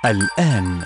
الآن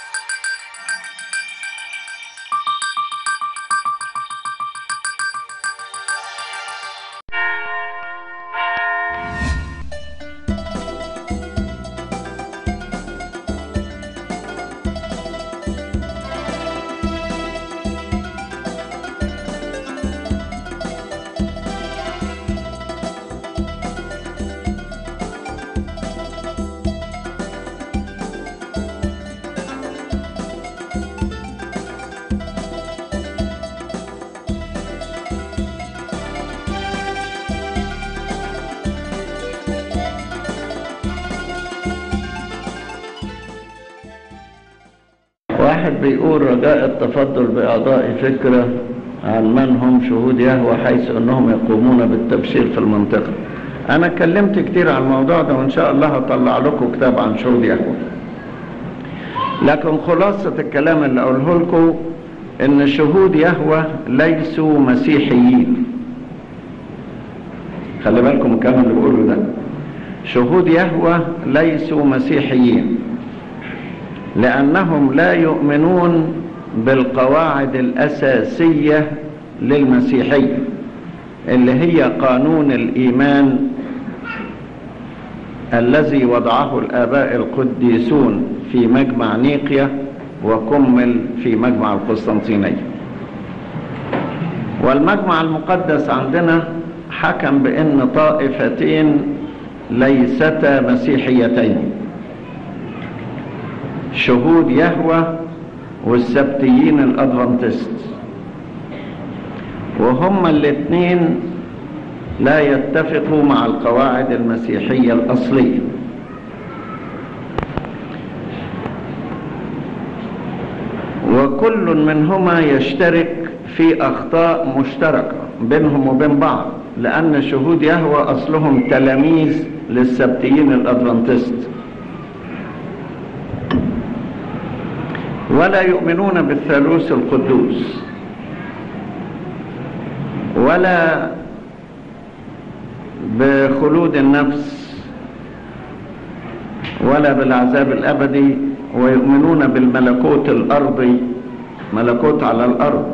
واحد بيقول رجاء التفضل بإعطاء فكرة عن من هم شهود يهوى حيث أنهم يقومون بالتبشير في المنطقة أنا اتكلمت كتير عن الموضوع ده وإن شاء الله هطلع لكم كتاب عن شهود يهوى لكن خلاصة الكلام اللي أقوله لكم إن شهود يهوى ليسوا مسيحيين خلي بالكم الكلام اللي بقوله ده شهود يهوى ليسوا مسيحيين لأنهم لا يؤمنون بالقواعد الأساسية للمسيحية اللي هي قانون الإيمان الذي وضعه الآباء القديسون في مجمع نيقيا وكمل في مجمع القسطنطينية والمجمع المقدس عندنا حكم بأن طائفتين ليستا مسيحيتين شهود يهوى والسبتيين الادفانتست وهما الاثنين لا يتفقوا مع القواعد المسيحيه الاصليه وكل منهما يشترك في اخطاء مشتركه بينهم وبين بعض لان شهود يهوى اصلهم تلاميذ للسبتيين الادفانتست ولا يؤمنون بالثالوث القدوس ولا بخلود النفس ولا بالعذاب الابدي ويؤمنون بالملكوت الارضي ملكوت على الارض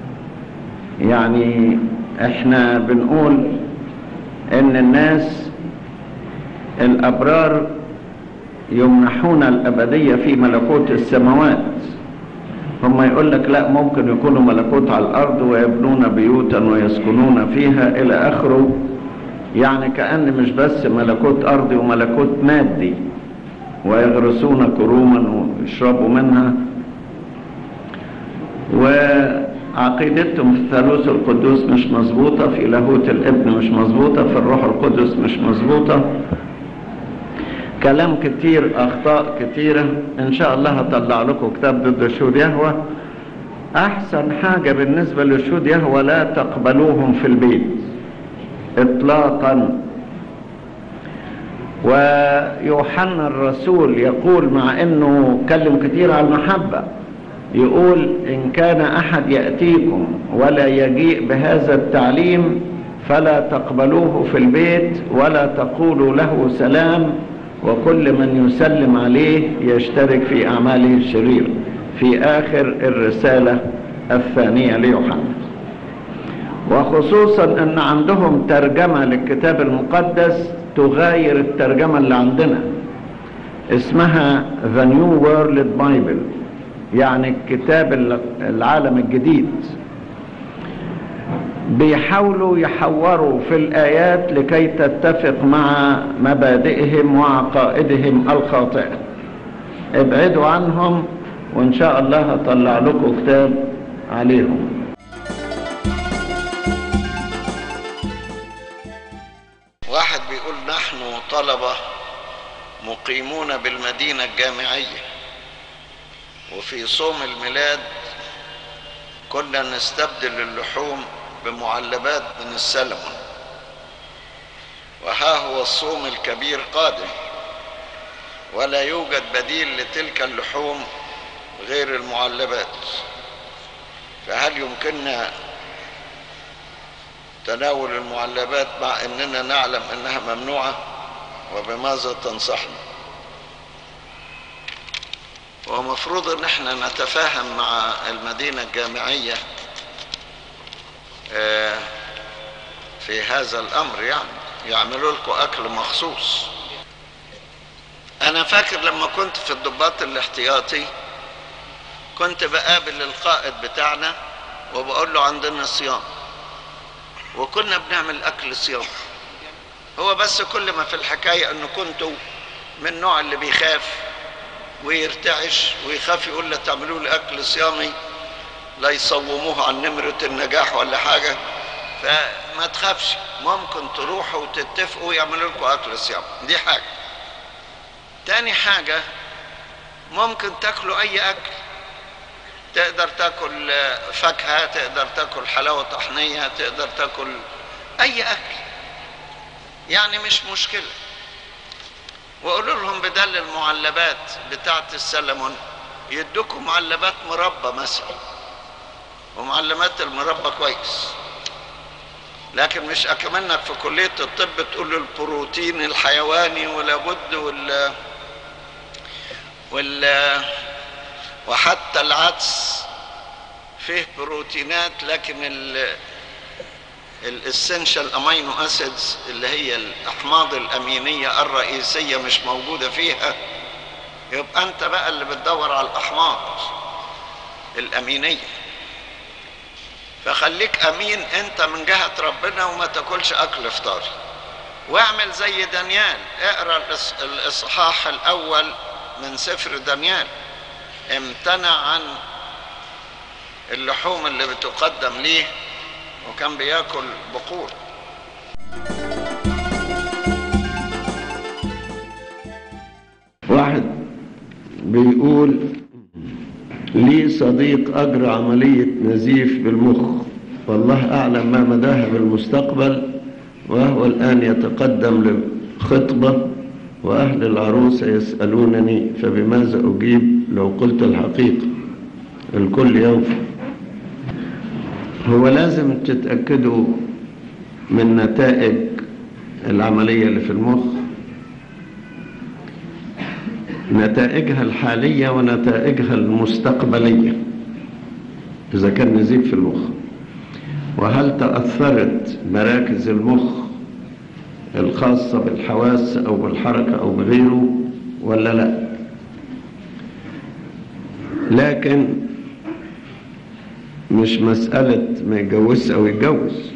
يعني احنا بنقول ان الناس الابرار يمنحون الأبدية في ملكوت السماوات هم يقول لك لا ممكن يكونوا ملكوت على الأرض ويبنون بيوتا ويسكنون فيها إلى آخره يعني كأن مش بس ملكوت أرضي وملكوت مادي ويغرسون كروما ويشربوا منها وعقيدتهم في الثالوث القدوس مش مظبوطة في لاهوت الابن مش مظبوطة في الروح القدس مش مظبوطة كلام كتير اخطاء كتيره ان شاء الله هطلع لكم كتاب ضد شهود يهوى احسن حاجه بالنسبه لشهود يهوى لا تقبلوهم في البيت اطلاقا ويوحنا الرسول يقول مع انه كلم كتير على المحبه يقول ان كان احد ياتيكم ولا يجيء بهذا التعليم فلا تقبلوه في البيت ولا تقولوا له سلام وكل من يسلم عليه يشترك في أعماله الشريرة في آخر الرسالة الثانية ليوحنا وخصوصا أن عندهم ترجمة للكتاب المقدس تغاير الترجمة اللي عندنا اسمها The New World Bible يعني الكتاب العالم الجديد بيحاولوا يحوروا في الآيات لكي تتفق مع مبادئهم وعقائدهم الخاطئة ابعدوا عنهم وإن شاء الله هطلع لكم كتاب عليهم واحد بيقول نحن طلبة مقيمون بالمدينة الجامعية وفي صوم الميلاد كنا نستبدل اللحوم بمعلبات من السلمون وها هو الصوم الكبير قادم ولا يوجد بديل لتلك اللحوم غير المعلبات فهل يمكننا تناول المعلبات مع اننا نعلم انها ممنوعه وبماذا تنصحنا ومفروض ان احنا نتفاهم مع المدينة الجامعية آه، في هذا الامر يعني يعملوا لكم اكل مخصوص انا فاكر لما كنت في الضباط الاحتياطي كنت بقابل القائد بتاعنا وبقول له عندنا صيام وكنا بنعمل اكل صيام هو بس كل ما في الحكاية انه كنتوا من النوع اللي بيخاف ويرتعش ويخاف يقول له تعملوا لي اكل صيامي لا يصوموه عن نمرة النجاح ولا حاجة فما تخافش ممكن تروحوا وتتفقوا ويعملوا لكم اكل صيام دي حاجة تاني حاجة ممكن تاكلوا اي اكل تقدر تاكل فاكهة تقدر تاكل حلاوة طحنية تقدر تاكل اي اكل يعني مش مشكلة وقولوا لهم بدل المعلبات بتاعت السلمون يدوكم معلبات مربى مثلا ومعلمات المربى كويس لكن مش اكمنك في كلية الطب تقول له البروتين الحيواني ولابد وال وال وحتى العدس فيه بروتينات لكن ال الاسنشال امينو اسيدز اللي هي الاحماض الامينيه الرئيسيه مش موجوده فيها يبقى انت بقى اللي بتدور على الاحماض الامينيه فخليك امين انت من جهه ربنا وما تاكلش اكل فطاري واعمل زي دانيال اقرا الاصحاح الاول من سفر دانيال امتنع عن اللحوم اللي بتقدم ليه وكان بياكل بقول واحد بيقول لي صديق أجرى عملية نزيف بالمخ والله أعلم ما مداها بالمستقبل وهو الآن يتقدم للخطبة وأهل العروسة يسألونني فبماذا أجيب لو قلت الحقيقة الكل يوفي هو لازم تتأكدوا من نتائج العملية اللي في المخ نتائجها الحالية ونتائجها المستقبلية إذا كان نزيف في المخ وهل تأثرت مراكز المخ الخاصة بالحواس أو بالحركة أو بغيره ولا لا لكن مش مسألة ما يتجوزش أو يتجوز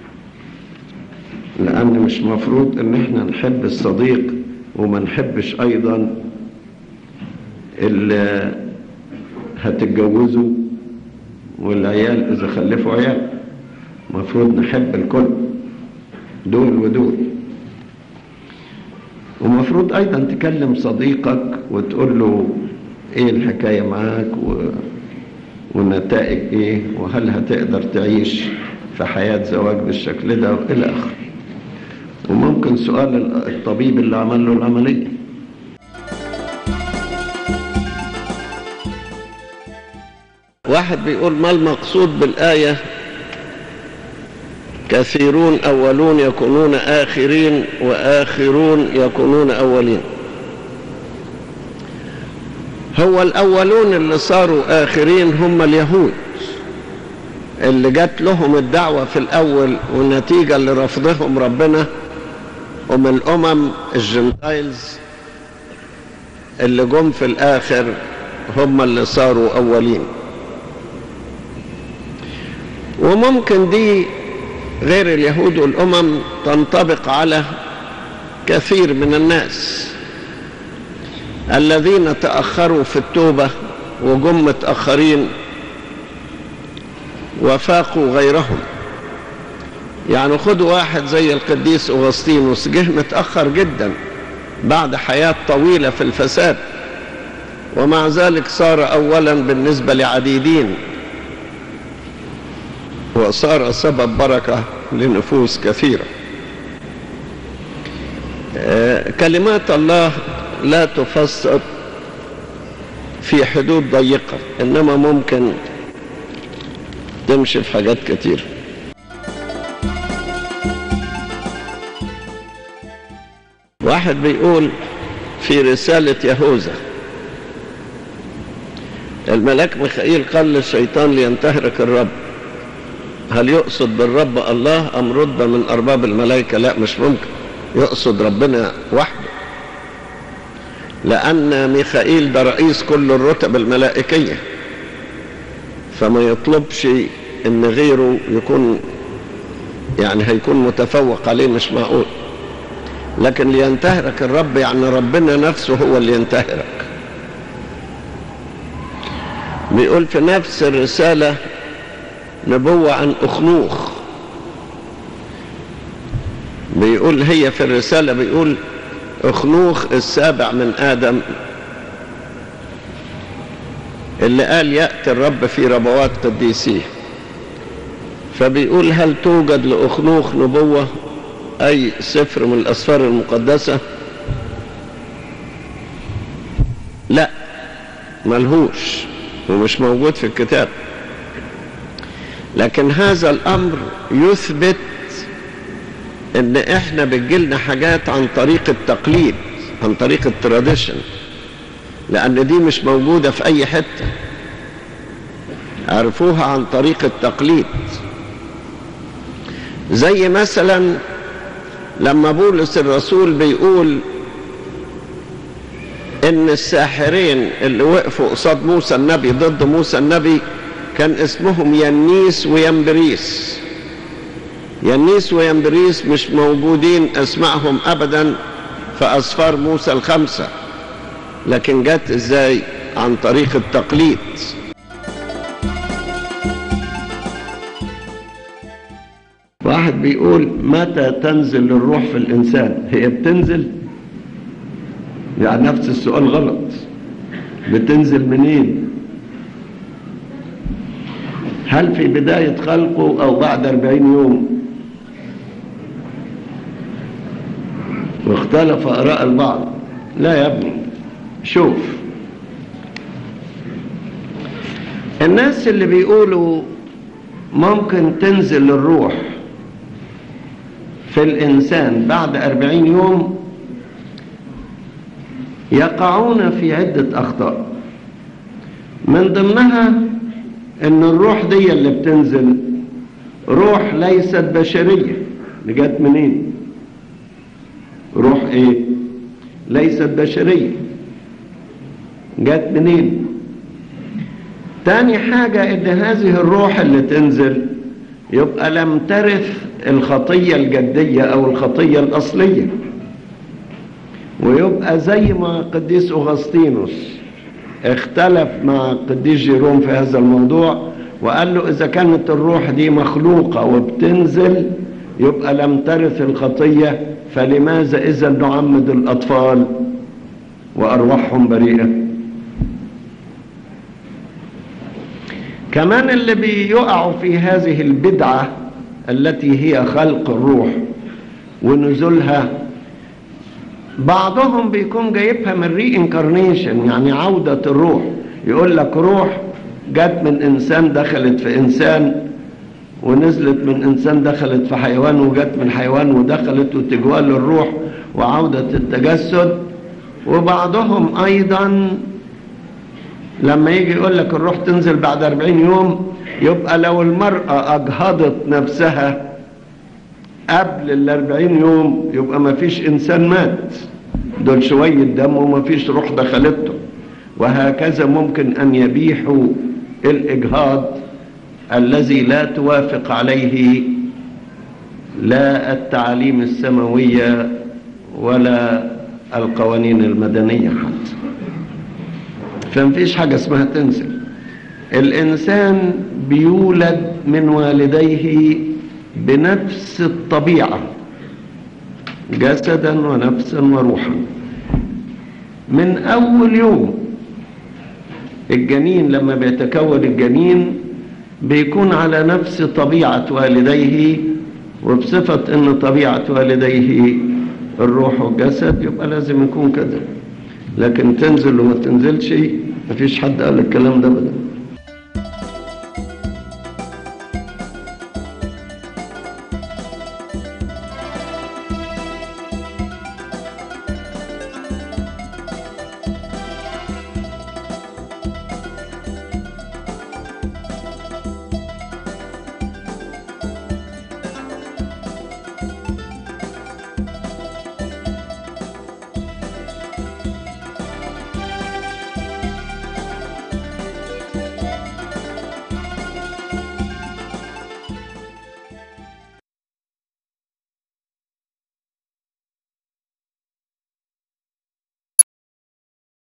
لأن مش مفروض إن إحنا نحب الصديق وما نحبش أيضا اللي هتتجوزوا والعيال إذا خلفوا عيال مفروض نحب الكل دول ودول ومفروض أيضا تكلم صديقك وتقول له إيه الحكاية معاك و... والنتائج ايه وهل هتقدر تعيش في حياة زواج بالشكل ده والى اخره وممكن سؤال الطبيب اللي عمل له العملية واحد بيقول ما المقصود بالآية كثيرون أولون يكونون آخرين وآخرون يكونون أولين هو الأولون اللي صاروا آخرين هم اليهود اللي جات لهم الدعوة في الأول والنتيجة لرفضهم ربنا هم الأمم الجنتايلز اللي جم في الآخر هم اللي صاروا أولين وممكن دي غير اليهود والأمم تنطبق على كثير من الناس الذين تأخروا في التوبة وجم متأخرين وفاقوا غيرهم يعني خدوا واحد زي القديس أغسطينوس جه متأخر جدا بعد حياة طويلة في الفساد ومع ذلك صار أولا بالنسبة لعديدين وصار سبب بركة لنفوس كثيرة كلمات الله لا تفسر في حدود ضيقة إنما ممكن تمشي في حاجات كتير واحد بيقول في رسالة يهوذا الملاك ميخائيل قال للشيطان لينتهرك الرب هل يقصد بالرب الله أم رد من أرباب الملائكة لا مش ممكن يقصد ربنا وحده لأن ميخائيل ده رئيس كل الرتب الملائكية فما يطلبش ان غيره يكون يعني هيكون متفوق عليه مش معقول لكن لينتهرك الرب يعني ربنا نفسه هو اللي ينتهرك بيقول في نفس الرسالة نبوة عن أخنوخ بيقول هي في الرسالة بيقول أخنوخ السابع من آدم اللي قال يأتي الرب في ربوات قديسيه فبيقول هل توجد لأخنوخ نبوة أي سفر من الأسفار المقدسة لا ملهوش ومش موجود في الكتاب لكن هذا الأمر يثبت ان احنا بتجيلنا حاجات عن طريق التقليد عن طريق التراديشن لان دي مش موجودة في اي حتة عرفوها عن طريق التقليد زي مثلا لما بولس الرسول بيقول ان الساحرين اللي وقفوا قصاد موسى النبي ضد موسى النبي كان اسمهم ينيس وينبريس ينيس وينبريس مش موجودين اسمائهم ابدا في اسفار موسى الخمسه لكن جت ازاي عن طريق التقليد واحد بيقول متى تنزل الروح في الإنسان هي بتنزل يعني نفس السؤال غلط بتنزل منين هل في بداية خلقه أو بعد أربعين يوم واختلف آراء البعض لا يا ابني شوف الناس اللي بيقولوا ممكن تنزل الروح في الإنسان بعد أربعين يوم يقعون في عدة أخطاء من ضمنها أن الروح دي اللي بتنزل روح ليست بشرية جت منين روح ايه ليست بشرية جت منين تاني حاجة ان هذه الروح اللي تنزل يبقى لم ترث الخطية الجدية او الخطية الاصلية ويبقى زي ما قديس اغسطينوس اختلف مع قديس جيروم في هذا الموضوع وقال له اذا كانت الروح دي مخلوقة وبتنزل يبقى لم ترث الخطية فلماذا اذا نعمد الاطفال وارواحهم بريئة كمان اللي بيقعوا في هذه البدعة التي هي خلق الروح ونزولها بعضهم بيكون جايبها من ري انكارنيشن يعني عودة الروح يقول لك روح جت من انسان دخلت في انسان ونزلت من انسان دخلت في حيوان وجت من حيوان ودخلت وتجوال الروح وعودة التجسد وبعضهم ايضا لما يجي يقول لك الروح تنزل بعد 40 يوم يبقى لو المرأة اجهضت نفسها قبل ال 40 يوم يبقى ما فيش انسان مات دول شوية دم وما فيش روح دخلته وهكذا ممكن ان يبيحوا الاجهاض الذي لا توافق عليه لا التعاليم السماوية ولا القوانين المدنية حتى فمفيش حاجة اسمها تنزل الإنسان بيولد من والديه بنفس الطبيعة جسدا ونفسا وروحا من أول يوم الجنين لما بيتكون الجنين بيكون على نفس طبيعة والديه وبصفة ان طبيعة والديه الروح والجسد يبقى لازم يكون كده لكن تنزل وما تنزلش مفيش حد قال الكلام ده ابدا